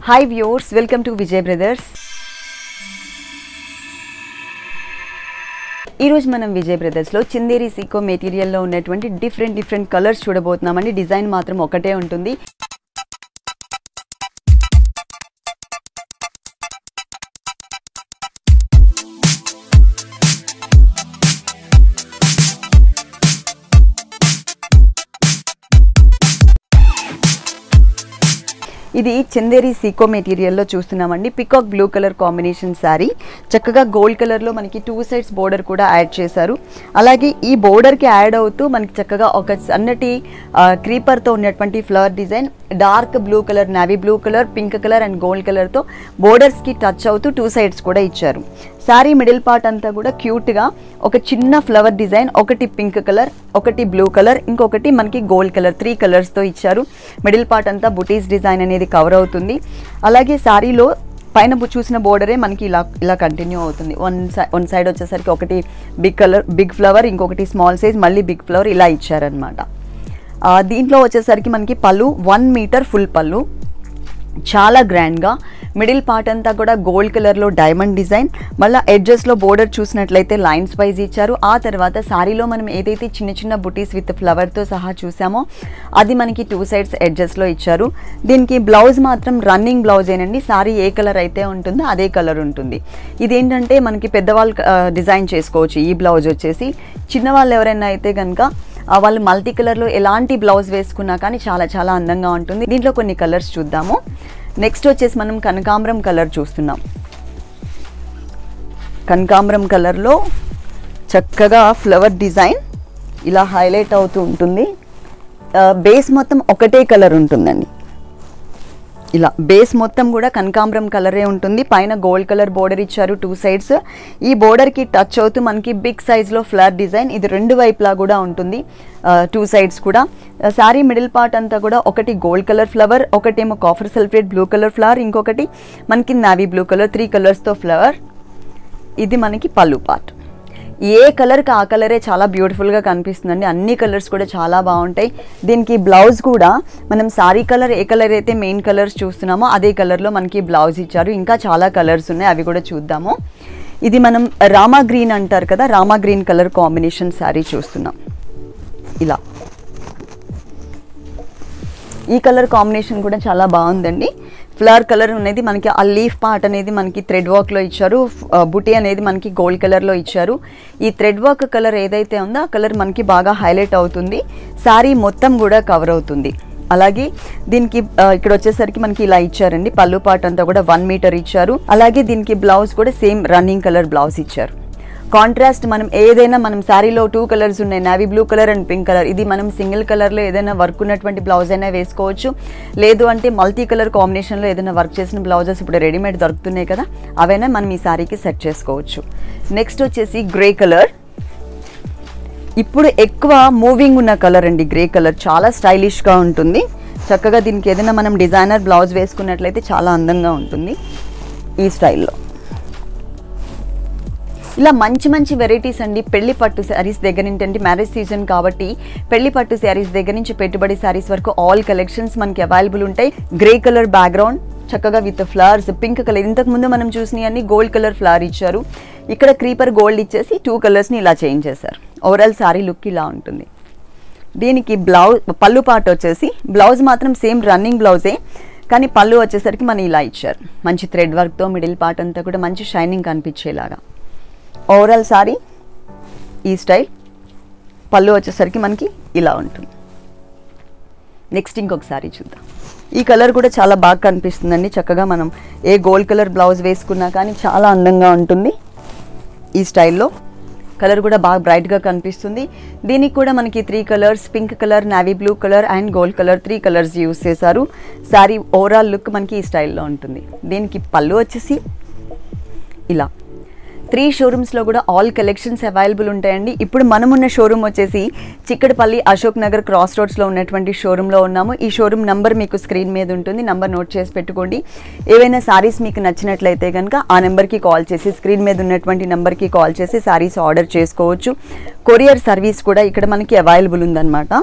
hi viewers welcome to Vijay brothers ఈరోజు మనం విజయ్ బ్రదర్స్లో చిందేరి సీకో మెటీరియల్లో ఉన్నటువంటి డిఫరెంట్ డిఫరెంట్ కలర్స్ చూడబోతున్నామండి డిజైన్ మాత్రం ఒకటే ఉంటుంది ఇది చందేరి సీకో మెటీరియల్లో చూస్తున్నామండి peacock blue colour combination sari చక్కగా గోల్డ్ కలర్లో మనకి టూ సైడ్స్ బోర్డర్ కూడా యాడ్ చేశారు అలాగే ఈ బోర్డర్కి యాడ్ అవుతూ మనకి చక్కగా ఒక సన్నటి క్రీపర్తో ఉన్నటువంటి flower design dark blue colour navy blue colour pink colour and gold కలర్తో బోర్డర్స్కి టచ్ అవుతూ టూ సైడ్స్ కూడా ఇచ్చారు శారీ మిడిల్ పార్ట్ అంతా కూడా క్యూట్గా ఒక చిన్న ఫ్లవర్ డిజైన్ ఒకటి పింక్ కలర్ ఒకటి బ్లూ కలర్ ఇంకొకటి మనకి గోల్డ్ కలర్ త్రీ కలర్స్తో ఇచ్చారు మిడిల్ పార్ట్ అంతా బుటీస్ డిజైన్ అనేది కవర్ అవుతుంది అలాగే శారీలో పైన బు- చూసిన బోర్డరే మనకి ఇలా ఇలా కంటిన్యూ అవుతుంది వన్ సైడ్ వన్ సైడ్ వచ్చేసరికి ఒకటి బిగ్ కలర్ బిగ్ ఫ్లవర్ ఇంకొకటి స్మాల్ సైజ్ మళ్ళీ బిగ్ ఫ్లవర్ ఇలా ఇచ్చారనమాట దీంట్లో వచ్చేసరికి మనకి పళ్ళు వన్ మీటర్ ఫుల్ పళ్ళు చాలా గ్రాండ్గా మిడిల్ పార్ట్ అంతా కూడా గోల్డ్ కలర్లో డైమండ్ డిజైన్ మళ్ళీ ఎడ్జెస్లో బోర్డర్ చూసినట్లయితే లైన్స్ వైజ్ ఇచ్చారు ఆ తర్వాత శారీలో మనం ఏదైతే చిన్న చిన్న బుటీస్ విత్ ఫ్లవర్తో సహా చూసామో అది మనకి టూ సైడ్స్ ఎడ్జెస్లో ఇచ్చారు దీనికి బ్లౌజ్ మాత్రం రన్నింగ్ బ్లౌజ్ ఏనండి శారీ ఏ కలర్ అయితే ఉంటుందో అదే కలర్ ఉంటుంది ఇదేంటంటే మనకి పెద్దవాళ్ళు డిజైన్ చేసుకోవచ్చు ఈ బ్లౌజ్ వచ్చేసి చిన్నవాళ్ళు ఎవరైనా అయితే కనుక ఆ వాళ్ళు మల్టీ కలర్లో ఎలాంటి బ్లౌజ్ వేసుకున్నా కానీ చాలా చాలా అందంగా ఉంటుంది దీంట్లో కొన్ని కలర్స్ చూద్దాము నెక్స్ట్ వచ్చేసి మనం కనకాంబరం కలర్ చూస్తున్నాం కనకాంబరం కలర్లో చక్కగా ఫ్లవర్ డిజైన్ ఇలా హైలైట్ అవుతూ ఉంటుంది బేస్ మొత్తం ఒకటే కలర్ ఉంటుందండి ఇలా బేస్ మొత్తం కూడా కనకాంబరం కలరే ఉంటుంది పైన గోల్డ్ కలర్ బోర్డర్ ఇచ్చారు టూ సైడ్స్ ఈ బోర్డర్కి టచ్ అవుతూ మనకి బిగ్ సైజ్లో ఫ్లవర్ డిజైన్ ఇది రెండు వైపులా కూడా ఉంటుంది టూ సైడ్స్ కూడా శారీ మిడిల్ పార్ట్ అంతా కూడా ఒకటి గోల్డ్ కలర్ ఫ్లవర్ ఒకటేమో copper sulphate blue colour flower ఇంకొకటి మనకి నావీ బ్లూ కలర్ త్రీ కలర్స్తో ఫ్లవర్ ఇది మనకి పళ్ళు పార్ట్ ఏ కలర్కి ఆ కలరే చాలా బ్యూటిఫుల్గా కనిపిస్తుందండి అన్ని కలర్స్ కూడా చాలా బాగుంటాయి దీనికి బ్లౌజ్ కూడా మనం సారీ కలర్ ఏ కలర్ అయితే మెయిన్ కలర్స్ చూస్తున్నామో అదే కలర్లో మనకి బ్లౌజ్ ఇచ్చారు ఇంకా చాలా కలర్స్ ఉన్నాయి అవి కూడా చూద్దాము ఇది మనం రామా గ్రీన్ అంటారు కదా Rama green colour combination sari చూస్తున్నాం ఇలా ఈ కలర్ కాంబినేషన్ కూడా చాలా బాగుందండి ఫ్లవర్ కలర్ అనేది మనకి ఆ లీఫ్ పార్ట్ అనేది మనకి థ్రెడ్ వర్క్లో ఇచ్చారు బుటీ అనేది మనకి గోల్డ్ కలర్లో ఇచ్చారు ఈ థ్రెడ్ వర్క్ కలర్ ఏదైతే ఉందో ఆ కలర్ మనకి బాగా హైలైట్ అవుతుంది శారీ మొత్తం కూడా కవర్ అవుతుంది అలాగే దీనికి ఆ, ఇక్కడ వచ్చేసరికి మనకి ఇలా ఇచ్చారండి పళ్ళు పార్ట్ అంతా కూడా వన్ మీటర్ ఇచ్చారు అలాగే దీనికి బ్లౌజ్ కూడా సేమ్ రన్నింగ్ కలర్ బ్లౌజ్ ఇచ్చారు కాంట్రాస్ట్ మనం ఏదైనా మనం శారీలో టూ కలర్స్ ఉన్నాయి navy blue colour and pink colour ఇది మనం సింగిల్ కలర్లో ఏదైనా వర్క్ ఉన్నటువంటి బ్లౌజ్ అయినా వేసుకోవచ్చు లేదు అంటే మల్టీ కలర్ కాంబినేషన్లో ఏదైనా వర్క్ చేసిన బ్లౌజెస్ ఇప్పుడు రెడీమేడ్ దొరుకుతున్నాయి కదా అవైనా మనం ఈ శారీకి సెట్ చేసుకోవచ్చు నెక్స్ట్ వచ్చేసి గ్రే కలర్ ఇప్పుడు ఎక్కువ మూవింగ్ ఉన్న కలర్ అండి గ్రే కలర్ చాలా స్టైలిష్గా ఉంటుంది చక్కగా దీనికి ఏదైనా మనం డిజైనర్ బ్లౌజ్ వేసుకున్నట్లయితే చాలా అందంగా ఉంటుంది ఈ స్టైల్లో ఇలా మంచి మంచి వెరైటీస్ అండి పెళ్లి పట్టు శారీస్ దగ్గర నుంచి అంటే మ్యారేజ్ సీజన్ కాబట్టి పెళ్లి పట్టు శారీస్ దగ్గర నుంచి పెట్టుబడి శారీస్ వరకు ఆల్ కలెక్షన్స్ మనకి అవైలబుల్ ఉంటాయి గ్రే కలర్ బ్యాక్గ్రౌండ్ చక్కగా విత్ ఫ్లవర్స్ పింక్ కలర్ ఇంతకు ముందు మనం చూసినవన్నీ గోల్డ్ కలర్ ఫ్లవర్ ఇచ్చారు ఇక్కడ క్రీపర్ గోల్డ్ ఇచ్చేసి టూ కలర్స్ని ఇలా చేంజ్ చేశారు ఓవరాల్ శారీ లుక్ ఇలా ఉంటుంది దీనికి బ్లౌజ్ పళ్ళు పార్ట్ వచ్చేసి బ్లౌజ్ మాత్రం సేమ్ రన్నింగ్ బ్లౌజే కానీ పళ్ళు వచ్చేసరికి మన ఇలా ఇచ్చారు మంచి థ్రెడ్ వర్క్తో మిడిల్ పార్ట్ అంతా కూడా మంచి షైనింగ్ కనిపించేలాగా ఓవరాల్ సారీ ఈ స్టైల్ పళ్ళు వచ్చేసరికి మనకి ఇలా ఉంటుంది నెక్స్ట్ ఇంకొక సారీ చూద్దాం ఈ కలర్ కూడా చాలా బాగా కనిపిస్తుందండి చక్కగా మనం ఏ గోల్డ్ కలర్ బ్లౌజ్ వేసుకున్నా కానీ చాలా అందంగా ఉంటుంది ఈ స్టైల్లో కలర్ కూడా బాగా బ్రైట్గా కనిపిస్తుంది దీనికి కూడా మనకి three colours pink colour navy blue colour and gold colour three colours use చేశారు శారీ ఓవరాల్ లుక్ మనకి ఈ స్టైల్లో ఉంటుంది దీనికి పళ్ళు వచ్చేసి ఇలా త్రీ షోరూమ్స్లో కూడా ఆల్ కలెక్షన్స్ అవైలబుల్ ఉంటాయండి ఇప్పుడు మనం ఉన్న షోరూమ్ వచ్చేసి చిక్కడపల్లి అశోక్ నగర్ క్రాస్ రోడ్స్లో ఉన్నటువంటి షోరూంలో ఉన్నాము ఈ షోరూమ్ నంబర్ మీకు స్క్రీన్ మీద ఉంటుంది నంబర్ నోట్ చేసి పెట్టుకోండి ఏవైనా సారీస్ మీకు నచ్చినట్లయితే కనుక ఆ నెంబర్కి కాల్ చేసి స్క్రీన్ మీద ఉన్నటువంటి నెంబర్కి కాల్ చేసి సారీస్ ఆర్డర్ చేసుకోవచ్చు కొరియర్ సర్వీస్ కూడా ఇక్కడ మనకి అవైలబుల్ ఉందన్నమాట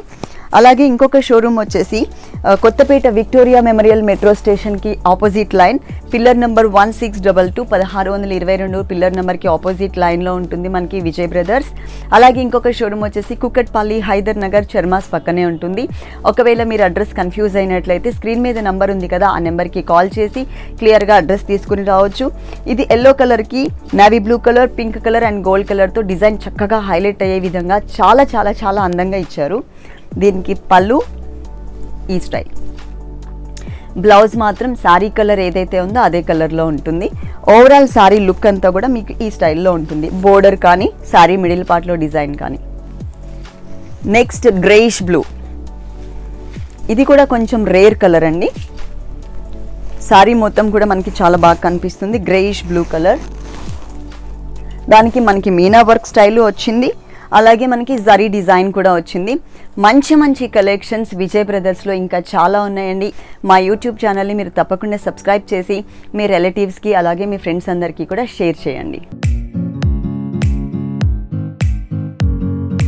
అలాగే ఇంకొక షోరూమ్ వచ్చేసి ఆ, కొత్తపేట విక్టోరియా మెమోరియల్ మెట్రో స్టేషన్కి opposite line pillar number one six double two పదహారు వందల ఇరవై రెండు పిల్లర్ నెంబర్కి ఆపోజిట్ లైన్లో ఉంటుంది మనకి విజయ్ బ్రదర్స్ అలాగే ఇంకొక షోరూమ్ వచ్చేసి కుక్కట్పల్లి హైదర్ నగర్ చర్మాస్ పక్కనే ఉంటుంది ఒకవేళ మీరు అడ్రస్ కన్ఫ్యూజ్ అయినట్లయితే స్క్రీన్ మీద నెంబర్ ఉంది కదా ఆ నెంబర్కి కాల్ చేసి క్లియర్గా అడ్రస్ తీసుకుని రావచ్చు ఇది ఎల్లో కలర్కి navy blue colour pink colour and gold కలర్తో డిజైన్ చక్కగా హైలైట్ అయ్యే విధంగా చాలా చాలా చాలా అందంగా ఇచ్చారు దీనికి పళ్ళు ఈ స్టైల్ బ్లౌజ్ మాత్రం శారీ కలర్ ఏదైతే ఉందో అదే కలర్లో ఉంటుంది ఓవరాల్ శారీ లుక్ అంతా కూడా మీకు ఈ స్టైల్లో ఉంటుంది బోర్డర్ కానీ శారీ మిడిల్ పార్ట్లో డిజైన్ కానీ నెక్స్ట్ గ్రేయిష్ బ్లూ ఇది కూడా కొంచెం రేర్ కలర్ అండి శారీ మొత్తం కూడా మనకి చాలా బాగా కనిపిస్తుంది గ్రేయిష్ బ్లూ కలర్ దానికి మనకి మీనా వర్క్ స్టైల్ వచ్చింది అలాగే మనకి జరీ డిజైన్ కూడా వచ్చింది మంచి మంచి కలెక్షన్స్ విజయ్ బ్రదర్స్లో ఇంకా చాలా ఉన్నాయండి మా యూట్యూబ్ ఛానల్ని మీరు తప్పకుండా సబ్స్క్రైబ్ చేసి మీ రిలేటివ్స్కి అలాగే మీ ఫ్రెండ్స్ అందరికీ కూడా షేర్ చేయండి